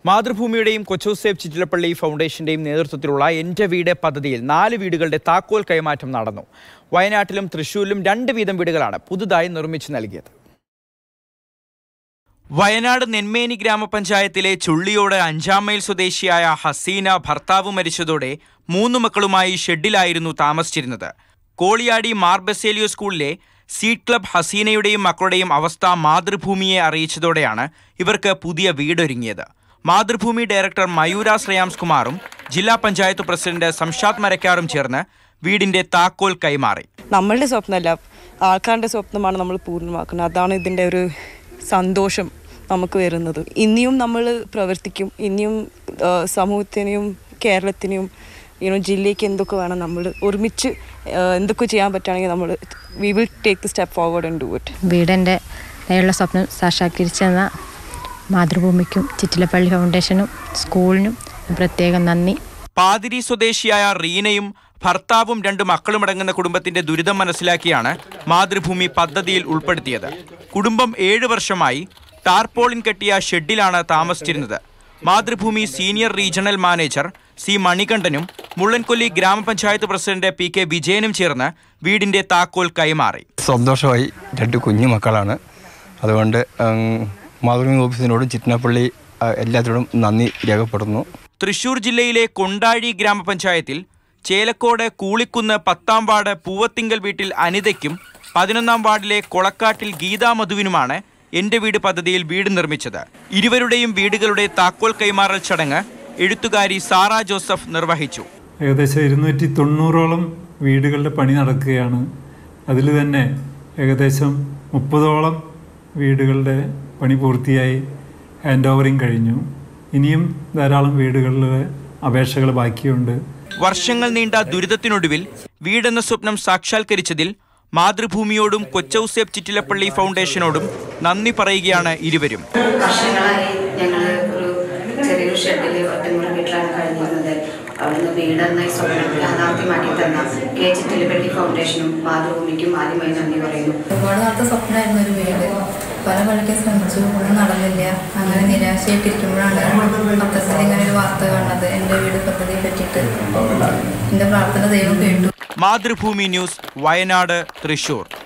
മാതൃഭൂമിയുടെയും കൊച്ചോസേബ് ചിറ്റിലപ്പള്ളി ഫൗണ്ടേഷന്റെയും നേതൃത്വത്തിലുള്ള എൻ്റെ വീട് പദ്ധതിയിൽ നാല് വീടുകളുടെ താക്കോൽ കൈമാറ്റം നടന്നു വയനാട്ടിലും തൃശൂരിലും രണ്ട് വീതം വീടുകളാണ് പുതുതായി നിർമ്മിച്ചു നൽകിയത് വയനാട് നെന്മേനി ഗ്രാമപഞ്ചായത്തിലെ ചുള്ളിയോട് അഞ്ചാം മൈൽ സ്വദേശിയായ ഹസീന ഭർത്താവ് മരിച്ചതോടെ മൂന്ന് മക്കളുമായി ഷെഡിലായിരുന്നു താമസിച്ചിരുന്നത് കോളിയാടി മാർ ബസേലിയോ സ്കൂളിലെ സീഡ് ക്ലബ് ഹസീനയുടെയും മക്കളുടെയും അവസ്ഥ മാതൃഭൂമിയെ അറിയിച്ചതോടെയാണ് ഇവർക്ക് പുതിയ വീടൊരുങ്ങിയത് മാതൃഭൂമി ഡയറക്ടർ മയൂര ശ്രേയാംസ് കുമാറും ജില്ലാ പഞ്ചായത്ത് പ്രസിഡന്റ് സംഷാദ് മരക്കാറും ചേർന്ന് വീടിന്റെ താക്കോൽ കൈമാറി നമ്മളുടെ സ്വപ്നമല്ല ആൾക്കാരുടെ സ്വപ്നമാണ് നമ്മൾ പൂർണ്ണമാക്കുന്നത് അതാണ് ഇതിൻ്റെ ഒരു സന്തോഷം നമുക്ക് വരുന്നത് ഇനിയും നമ്മൾ പ്രവർത്തിക്കും ഇനിയും ആ, സമൂഹത്തിനെയും കേരളത്തിനെയും യുനോ ജില്ലയ്ക്ക് എന്തൊക്കെ വേണം നമ്മൾ ഒരുമിച്ച് ആ, എന്തൊക്കെ ചെയ്യാൻ പറ്റുകയാണെങ്കിൽ നമ്മൾ we will take the step forward and do it വീടിൻ്റെ നേരുള്ള സ്വപ്നം സാക്ഷാത്കരിച്ചെന്ന മാതൃഭൂമിക്കും ചിറ്റിലപ്പള്ളി ഫൗണ്ടേഷനും സ്കൂളിനും പ്രത്യേകം നന്ദി പാതിരി സ്വദേശിയായ റീനയും ഭർത്താവും രണ്ട് മക്കളും അടങ്ങുന്ന കുടുംബത്തിന്റെ ദുരിതം മനസ്സിലാക്കിയാണ് മാതൃഭൂമി പദ്ധതിയിൽ ഉൾപ്പെടുത്തിയത് കുടുംബം ഏഴ് വർഷമായി ടാർപോളിൻ കെട്ടിയ ഷെഡിലാണ് താമസിച്ചിരുന്നത് Mathrubhumi senior regional manager C മണികണ്ഠനും മുള്ളൻകൊല്ലി ഗ്രാമപഞ്ചായത്ത് പ്രസിഡന്റ് പി കെ വിജയനും ചേർന്ന് വീടിന്റെ താക്കോൽ കൈമാറി സന്തോഷമായി രണ്ട് കുഞ്ഞു മക്കളാണ് അതുകൊണ്ട് ഉം, മാതൃഭൂമി ഓഫീസിനോടും ചിറ്റനപ്പള്ളി ആ, എല്ലാത്തിനോടും നന്ദി രേഖപ്പെടുന്നു തൃശൂർ ജില്ലയിലെ കൊണ്ടാഴി ഗ്രാമപഞ്ചായത്തിൽ ചേലക്കോട് കൂളിക്കുന്ന് പത്താം വാർഡ് പൂവത്തിങ്കൽ വീട്ടിൽ അനിതയ്ക്കും പതിനൊന്നാം വാർഡിലെ കൊളക്കാട്ടിൽ ഗീതാ മധുവിനുമാണ് എന്റെ വീട് പദ്ധതിയിൽ വീട് നിർമ്മിച്ചത് ഇരുവരുടെയും വീടുകളുടെ താക്കോൽ കൈമാറൽ ചടങ്ങ് എഴുത്തുകാരി സാറ ജോസഫ് നിർവഹിച്ചു ഏകദേശം ഇരുന്നൂറ്റി തൊണ്ണൂറോളം വീടുകളുടെ പണി നടക്കുകയാണ് അതിൽ തന്നെ ഏകദേശം മുപ്പതോളം വീടുകളുടെ പണി പൂർത്തിയായി ഹാൻഡ് ഓവറിങ് കഴിഞ്ഞു ഇനിയും ധാരാളം വീടുകളിലെ അപേക്ഷകൾ ബാക്കിയുണ്ട് വർഷങ്ങൾ നീണ്ട ദുരിതത്തിനൊടുവിൽ വീടെന്ന സ്വപ്നം സാക്ഷാത്കരിച്ചതിൽ മാതൃഭൂമിയോടും കൊച്ചൌസേബ് ചിറ്റിലപ്പള്ളി ഫൗണ്ടേഷനോടും നന്ദി പറയുകയാണ് ഇരുവരും വർഷങ്ങളായി ഞങ്ങൾ ഒരു ചെറിയൊരു ഷെഡിൽ ഒറ്റമുറി വീട്ടിലാണ് കഴിഞ്ഞിരുന്നത് അവിടുന്ന് വീടെന്ന ഈ സ്വപ്നം യാഥാർത്ഥ്യമാക്കി തന്ന കെ ചിറ്റിലപ്പള്ളി ഫൗണ്ടേഷനും മാതൃഭൂമിക്കും ആദ്യമായി നന്ദി പറയുന്നു ഒരുപാട് നാളത്തെ സ്വപ്നമായിരുന്നു ഒരു വീട് പല വഴിക്ക് ശ്രമിച്ചു ഒന്നും നടന്നില്ല അങ്ങനെ നിരാശയായിട്ടിരിക്കുമ്പോഴാണ് പത്രത്തിൽ ഇങ്ങനെ ഒരു വാർത്ത കാണുന്നത് എൻ്റെ വീട് പദ്ധതിയെ പറ്റിയിട്ട് എൻ്റെ പ്രാർത്ഥന ദൈവം കേട്ടു മാതൃഭൂമി ന്യൂസ് വയനാട് തൃശൂർ